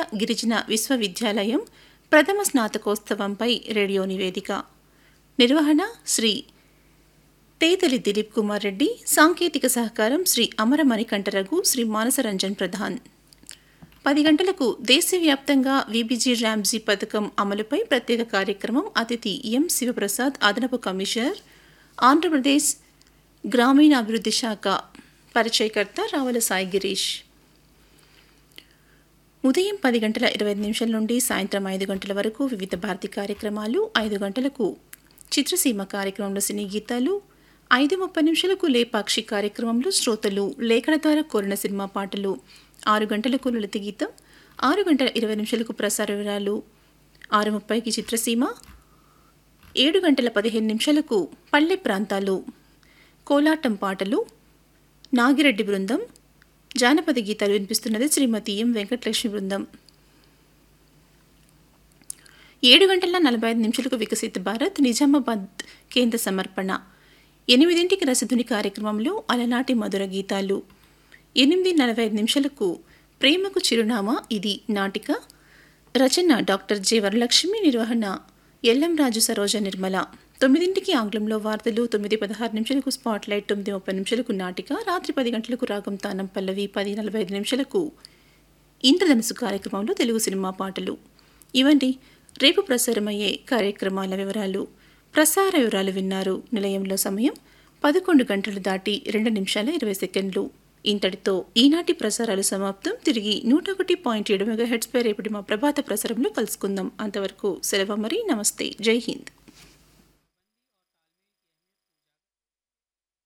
గిరిజన విశ్వవిద్యాలయం ప్రథమ స్నాతకోత్సవంపై రేడియో నివేదిక నిర్వహణ శ్రీ తేతలి దిలీప్ కుమార్ రెడ్డి సాంకేతిక సహకారం శ్రీ అమర మణికంఠరఘు శ్రీ మానసరంజన్ ప్రధాన్ పది గంటలకు దేశవ్యాప్తంగా విబిజీ ర్యాంజీ పథకం అమలుపై ప్రత్యేక కార్యక్రమం అతిథి ఎం శివప్రసాద్ అదనపు కమిషనర్ ఆంధ్రప్రదేశ్ గ్రామీణాభివృద్ధి శాఖ పరిచయకర్త రావల సాయి గిరీష్ ఉదయం పది గంటల ఇరవై ఐదు నిమిషాల నుండి సాయంత్రం ఐదు గంటల వరకు వివిధ భారతి కార్యక్రమాలు ఐదు గంటలకు చిత్రసీమ కార్యక్రమంలో సినీ గీతాలు ఐదు ముప్పై నిమిషాలకు లేపాక్షి కార్యక్రమంలో శ్రోతలు లేఖల ద్వారా కోరిన సినిమా పాటలు ఆరు గంటలకు లలిత గీతం ఆరు గంటల ఇరవై నిమిషాలకు ప్రసార వివరాలు ఆరు ముప్పైకి చిత్రసీమ ఏడు గంటల పదిహేను నిమిషాలకు పల్లె ప్రాంతాలు కోలాటం పాటలు నాగిరెడ్డి బృందం జానపద గీతాలు వినిపిస్తున్నది శ్రీమతి ఎం వెంకటలక్ష్మి బృందం ఏడు గంటల నలభై ఐదు నిమిషాలకు వికసిత భారత్ నిజామాబాద్ కేంద్ర సమర్పణ ఎనిమిదింటికి రసధుని కార్యక్రమంలో అలనాటి మధుర గీతాలు ఎనిమిది నలభై ఐదు నిమిషాలకు ప్రేమకు చిరునామా ఇది నాటిక రచన డాక్టర్ జె వరలక్ష్మి నిర్వహణ ఎల్ఎం రాజు సరోజ నిర్మల తొమ్మిదింటికి ఆంగ్లంలో వార్తలు తొమ్మిది పదహారు నిమిషాలకు స్పాట్ లైట్ తొమ్మిది ముప్పై నిమిషాలకు నాటిక రాత్రి పది గంటలకు రాగం తానం పల్లవి పది నలభై ఐదు నిమిషాలకు ఇంద్రధనుసు కార్యక్రమంలో తెలుగు సినిమా పాటలు ఇవండి రేపు ప్రసారమయ్యే కార్యక్రమాల వివరాలు ప్రసార వివరాలు విన్నారు నిలయంలో సమయం పదకొండు గంటలు దాటి రెండు నిమిషాల ఇరవై సెకండ్లు ఇంతటితో ఈనాటి ప్రసారాలు సమాప్తం తిరిగి నూట ఒకటి పాయింట్ ఏడు మెగా హెడ్స్పై రేపటి మా ప్రభాత ప్రసారంలో కలుసుకుందాం అంతవరకు సెలవు మరి నమస్తే జై హింద్